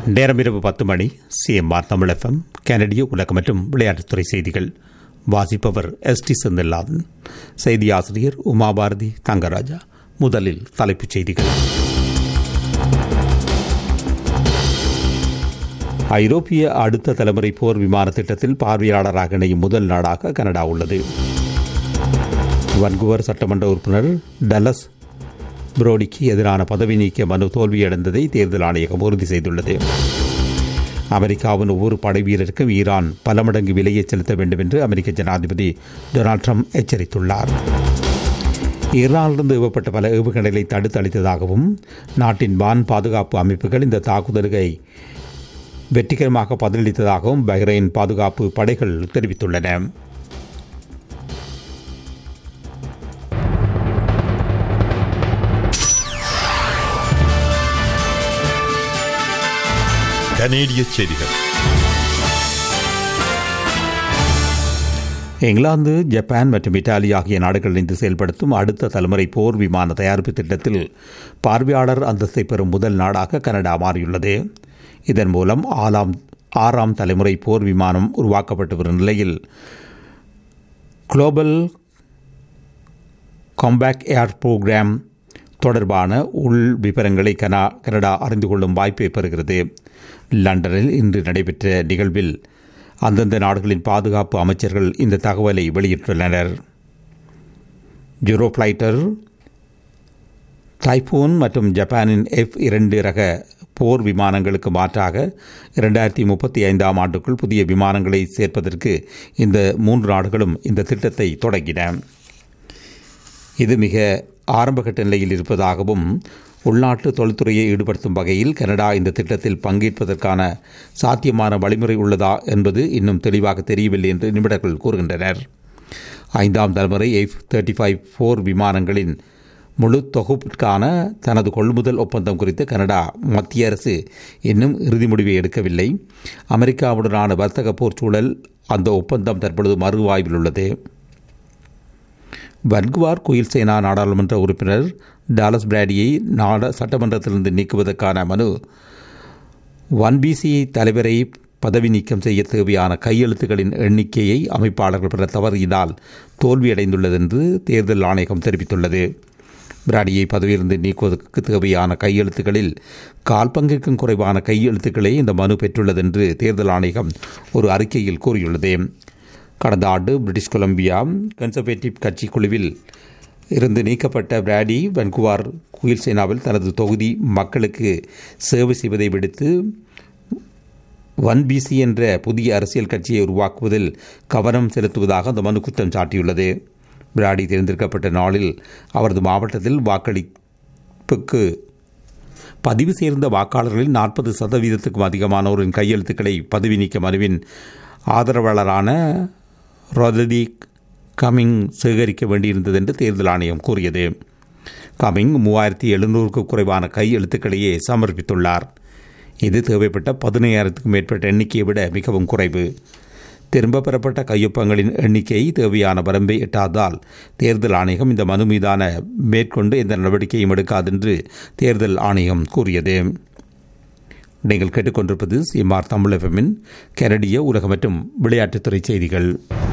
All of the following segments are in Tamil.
நேரம் இரவு பத்து மணி சிஎம்ஆர் தமிழ் எஃப்எம் கனடிய உலக மற்றும் விளையாட்டுத்துறை செய்திகள் வாசிப்பவர் எஸ் டி செந்தில்நாதன் செய்தி ஆசிரியர் உமாபாரதி தங்கராஜா முதலில் தலைப்புச் செய்திகள் ஐரோப்பிய அடுத்த தலைமுறை போர் விமான திட்டத்தில் பார்வையாளராக இணையும் முதல் நாடாக கனடா உள்ளது வன்குவர் சட்டமன்ற உறுப்பினர் டலஸ் புரோடிக்கு எதிரான பதவி நீக்க மனு தோல்வியடைந்ததை தேர்தல் ஆணையகம் உறுதி செய்துள்ளது அமெரிக்காவின் ஒவ்வொரு படை வீரருக்கும் ஈரான் பல மடங்கு விலையை செலுத்த வேண்டும் என்று அமெரிக்க ஜனாதிபதி டொனால்ட் ட்ரம்ப் எச்சரித்துள்ளார் ஈரானிலிருந்து ஏவப்பட்ட பல ஏவுகணைகளை தடுத்து அளித்ததாகவும் நாட்டின் வான் பாதுகாப்பு அமைப்புகள் இந்த தாக்குதல்களை வெற்றிகரமாக பதிலளித்ததாகவும் பஹ்ரைன் பாதுகாப்பு படைகள் தெரிவித்துள்ளன கனேடிய செய்திகள் இங்கிலாந்து ஜப்பான் மற்றும் இத்தாலி ஆகிய நாடுகள் இணைந்து செயல்படுத்தும் அடுத்த தலைமுறை போர் விமான தயாரிப்பு திட்டத்தில் பார்வையாளர் அந்தஸ்தை பெறும் முதல் நாடாக கனடா மாறியுள்ளது இதன் மூலம் ஆறாம் ஆறாம் தலைமுறை போர் விமானம் உருவாக்கப்பட்டு வரும் நிலையில் குளோபல் காம்பேக் ஏர் புரோகிராம் தொடர்பான உள் விவரங்களை கனா கனடா அறிந்து கொள்ளும் வாய்ப்பை பெறுகிறது லண்டனில் இன்று நடைபெற்ற நிகழ்வில் அந்தந்த நாடுகளின் பாதுகாப்பு அமைச்சர்கள் இந்த தகவலை வெளியிட்டுள்ளனர் ஜூரோ ஃப்ளைட்டர் டைஃபோன் மற்றும் ஜப்பானின் எஃப் இரண்டு ரக போர் விமானங்களுக்கு மாற்றாக இரண்டாயிரத்தி முப்பத்தி ஐந்தாம் ஆண்டுக்குள் புதிய விமானங்களை சேர்ப்பதற்கு இந்த மூன்று நாடுகளும் இந்த திட்டத்தை தொடங்கின இது மிக ஆரம்பகட்ட நிலையில் இருப்பதாகவும் உள்நாட்டு தொழில்துறையை ஈடுபடுத்தும் வகையில் கனடா இந்த திட்டத்தில் பங்கேற்பதற்கான சாத்தியமான வழிமுறை உள்ளதா என்பது இன்னும் தெளிவாக தெரியவில்லை என்று நிபுணர்கள் கூறுகின்றனர் ஐந்தாம் தலைமுறை எஃப் தேர்ட்டி ஃபைவ் போர் விமானங்களின் முழு தொகுப்பிற்கான தனது கொள்முதல் ஒப்பந்தம் குறித்து கனடா மத்திய அரசு இன்னும் இறுதி முடிவை எடுக்கவில்லை அமெரிக்காவுடனான வர்த்தக போர் சூழல் அந்த ஒப்பந்தம் தற்பொழுது மறுவாய்வில் உள்ளது வன்குவார் குயில் சேனா நாடாளுமன்ற உறுப்பினர் டாலஸ் பிராடியை நாட சட்டமன்றத்திலிருந்து நீக்குவதற்கான மனு ஒன் பிசி தலைவரை பதவி நீக்கம் செய்ய தேவையான கையெழுத்துகளின் எண்ணிக்கையை அமைப்பாளர்கள் பெற தவறியதால் தோல்வியடைந்துள்ளது என்று தேர்தல் ஆணையகம் தெரிவித்துள்ளது பிராடியை பதவியிலிருந்து நீக்குவதற்கு தேவையான கையெழுத்துக்களில் கால் பங்கிற்கும் குறைவான கையெழுத்துக்களை இந்த மனு பெற்றுள்ளது என்று தேர்தல் ஆணையகம் ஒரு அறிக்கையில் கூறியுள்ளது கடந்த ஆண்டு பிரிட்டிஷ் கொலம்பியா கன்சர்வேட்டிவ் கட்சி குழுவில் இருந்து நீக்கப்பட்ட பிராடி வன்குவார் குயில் சேனாவில் தனது தொகுதி மக்களுக்கு சேவை செய்வதை விடுத்து ஒன் பிசி என்ற புதிய அரசியல் கட்சியை உருவாக்குவதில் கவனம் செலுத்துவதாக அந்த மனு குற்றம் சாட்டியுள்ளது பிராடி தேர்ந்தெடுக்கப்பட்ட நாளில் அவரது மாவட்டத்தில் வாக்களிப்புக்கு பதிவு சேர்ந்த வாக்காளர்களில் நாற்பது சதவீதத்துக்கும் அதிகமானோரின் கையெழுத்துக்களை பதவி நீக்க மனுவின் ஆதரவாளரான ரொதடி கமிங் சேகரிக்க வேண்டியிருந்தது என்று தேர்தல் ஆணையம் கூறியது கமிங் மூவாயிரத்தி எழுநூறுக்கு குறைவான கையெழுத்துக்களையே சமர்ப்பித்துள்ளார் இது தேவைப்பட்ட பதினையாயிரத்துக்கும் மேற்பட்ட எண்ணிக்கையை விட மிகவும் குறைவு திரும்ப பெறப்பட்ட கையொப்பங்களின் எண்ணிக்கை தேவையான வரம்பை எட்டாதால் தேர்தல் ஆணையம் இந்த மனு மீதான மேற்கொண்டு எந்த நடவடிக்கையும் எடுக்காதென்று தேர்தல் ஆணையம் கூறியது நீங்கள் கேட்டுக்கொண்டிருப்பது சிஎம்ஆர் தமிழ் எஃப்எம்மின் கனடிய உலக மற்றும் விளையாட்டுத்துறை செய்திகள்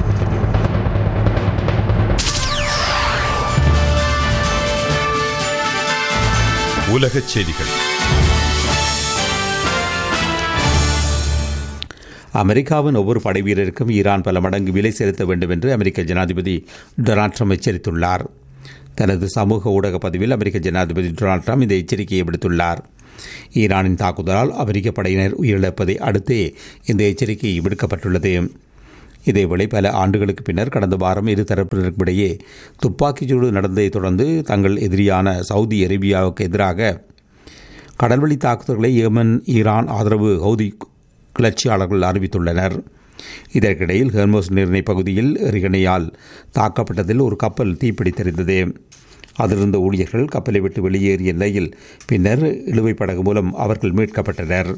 உலகச் செய்திகள் அமெரிக்காவின் ஒவ்வொரு படை வீரருக்கும் ஈரான் பல மடங்கு விலை செலுத்த வேண்டும் என்று அமெரிக்க ஜனாதிபதி டொனால்ட் ட்ரம்ப் எச்சரித்துள்ளார் தனது சமூக ஊடக பதிவில் அமெரிக்க ஜனாதிபதி டொனால்ட் ட்ரம்ப் இந்த எச்சரிக்கையை விடுத்துள்ளார் ஈரானின் தாக்குதலால் அமெரிக்க படையினர் உயிரிழப்பதை அடுத்தே இந்த எச்சரிக்கை விடுக்கப்பட்டுள்ளது இதேவேளை பல ஆண்டுகளுக்கு பின்னர் கடந்த வாரம் இரு தரப்பினருக்கும் இடையே துப்பாக்கிச்சூடு நடந்ததை தொடர்ந்து தங்கள் எதிரியான சவுதி அரேபியாவுக்கு எதிராக கடல்வழி தாக்குதல்களை ஏமன் ஈரான் ஆதரவு ஹவுதி கிளர்ச்சியாளர்கள் அறிவித்துள்ளனர் இதற்கிடையில் ஹெர்மோஸ் நீர்ணை பகுதியில் எரிகணையால் தாக்கப்பட்டதில் ஒரு கப்பல் தீப்பிடித்தெறிந்தது அதிலிருந்த ஊழியர்கள் கப்பலை விட்டு வெளியேறிய நிலையில் பின்னர் இழுவை படகு மூலம் அவர்கள் மீட்கப்பட்டனர்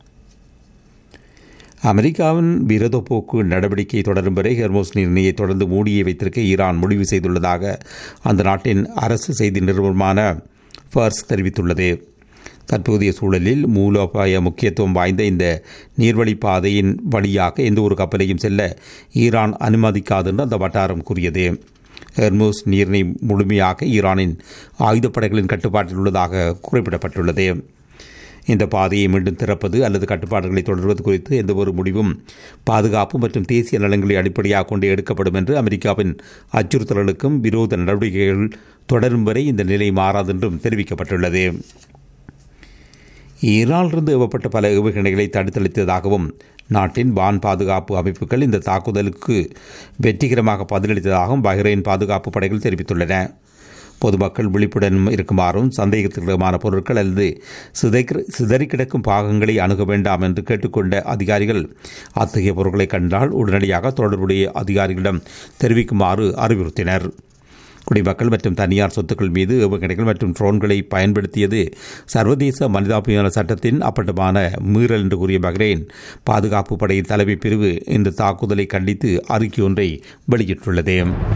அமெரிக்காவின் விரோதப்போக்கு நடவடிக்கை தொடரும் வரை ஹெர்மோஸ் நீர்ணையை தொடர்ந்து மூடியே வைத்திருக்க ஈரான் முடிவு செய்துள்ளதாக அந்த நாட்டின் அரசு செய்தி நிறுவனமான ஃபர்ஸ் தெரிவித்துள்ளது தற்போதைய சூழலில் மூலோபாய முக்கியத்துவம் வாய்ந்த இந்த நீர்வழி பாதையின் வழியாக எந்த ஒரு கப்பலையும் செல்ல ஈரான் அனுமதிக்காது என்று அந்த வட்டாரம் கூறியது ஹெர்மூஸ் நீரிணை முழுமையாக ஈரானின் ஆயுதப்படைகளின் கட்டுப்பாட்டில் உள்ளதாக குறிப்பிடப்பட்டுள்ளது இந்த பாதையை மீண்டும் திறப்பது அல்லது கட்டுப்பாடுகளை தொடர்வது குறித்து எந்தவொரு முடிவும் பாதுகாப்பு மற்றும் தேசிய நலன்களை அடிப்படையாக கொண்டு எடுக்கப்படும் என்று அமெரிக்காவின் அச்சுறுத்தல்களுக்கும் விரோத நடவடிக்கைகள் தொடரும் வரை இந்த நிலை மாறாது என்றும் தெரிவிக்கப்பட்டுள்ளது ஈரானிலிருந்து ஏவப்பட்ட பல ஏவுகணைகளை தடுத்தளித்ததாகவும் நாட்டின் வான் பாதுகாப்பு அமைப்புகள் இந்த தாக்குதலுக்கு வெற்றிகரமாக பதிலளித்ததாகவும் பஹ்ரைன் பாதுகாப்பு படைகள் தெரிவித்துள்ளன பொதுமக்கள் விழிப்புடன் இருக்குமாறும் சந்தேகத்திற்குமான பொருட்கள் அல்லது சிதைக்க சிதறி கிடக்கும் பாகங்களை அணுக வேண்டாம் என்று கேட்டுக்கொண்ட அதிகாரிகள் அத்தகைய பொருட்களை கண்டால் உடனடியாக தொடர்புடைய அதிகாரிகளிடம் தெரிவிக்குமாறு அறிவுறுத்தினர் குடிமக்கள் மற்றும் தனியார் சொத்துக்கள் மீது ஏவுகணைகள் மற்றும் ட்ரோன்களை பயன்படுத்தியது சர்வதேச மனிதாபிமான சட்டத்தின் அப்பட்டமான மீறல் என்று கூறிய பஹ்ரைன் பாதுகாப்பு படையின் தலைமை பிரிவு இந்த தாக்குதலை கண்டித்து அறிக்கை ஒன்றை வெளியிட்டுள்ளது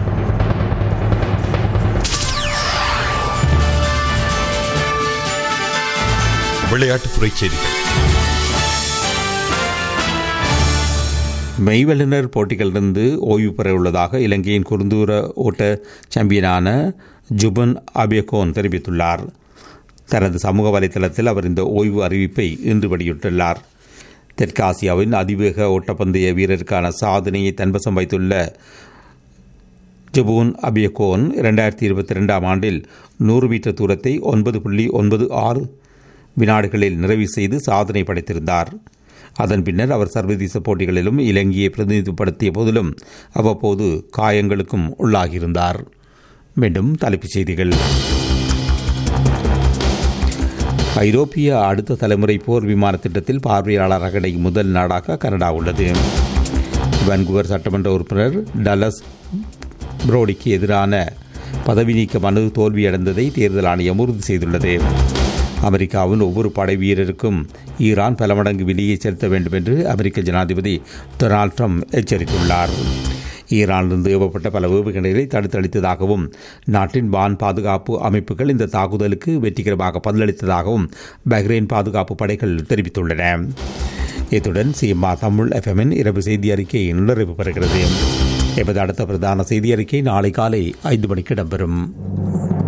விளையாட்டுத்துறை செய்திகள் மெய்வல்லுநர் போட்டிகளிலிருந்து ஓய்வு பெற உள்ளதாக இலங்கையின் குறுந்தூர ஓட்ட சாம்பியனான ஜுபன் அபியகோன் தெரிவித்துள்ளார் தனது சமூக வலைதளத்தில் அவர் இந்த ஓய்வு அறிவிப்பை இன்று வெளியிட்டுள்ளார் தெற்காசியாவின் அதிவேக ஓட்டப்பந்தய வீரருக்கான சாதனையை தன்வசம் வைத்துள்ள ஜபூன் அபியகோன் இரண்டாயிரத்தி இருபத்தி ரெண்டாம் ஆண்டில் நூறு மீட்டர் தூரத்தை ஒன்பது புள்ளி ஒன்பது ஆறு வினாடுகளில் நிறைவு செய்து சாதனை படைத்திருந்தார் அதன் பின்னர் அவர் சர்வதேச போட்டிகளிலும் இலங்கையை பிரதிநிதிப்படுத்திய போதிலும் அவ்வப்போது காயங்களுக்கும் உள்ளாகியிருந்தார் மீண்டும் தலைப்புச் செய்திகள் ஐரோப்பிய அடுத்த தலைமுறை போர் விமான திட்டத்தில் பார்வையாளராக இணையும் முதல் நாடாக கனடா உள்ளது வான்குவர் சட்டமன்ற உறுப்பினர் டலஸ் புரோடிக்கு எதிரான பதவி நீக்க மனு தோல்வியடைந்ததை தேர்தல் ஆணையம் உறுதி செய்துள்ளது அமெரிக்காவின் ஒவ்வொரு படை வீரருக்கும் ஈரான் பல மடங்கு விலையை செலுத்த வேண்டும் என்று அமெரிக்க ஜனாதிபதி டொனால்ட் ட்ரம்ப் எச்சரித்துள்ளார் ஈரானிலிருந்து ஏவப்பட்ட பல ஏவுகணைகளை தடுத்தளித்ததாகவும் நாட்டின் வான் பாதுகாப்பு அமைப்புகள் இந்த தாக்குதலுக்கு வெற்றிகரமாக பதிலளித்ததாகவும் பஹ்ரைன் பாதுகாப்பு படைகள் தெரிவித்துள்ளன இத்துடன் சிஎம்ஆ தமிழ் எஃப்எம்மின் இரவு செய்தி அறிக்கை நிறைவு பெறுகிறது எமது அடுத்த பிரதான செய்தி அறிக்கை நாளை காலை ஐந்து மணிக்கு இடம்பெறும்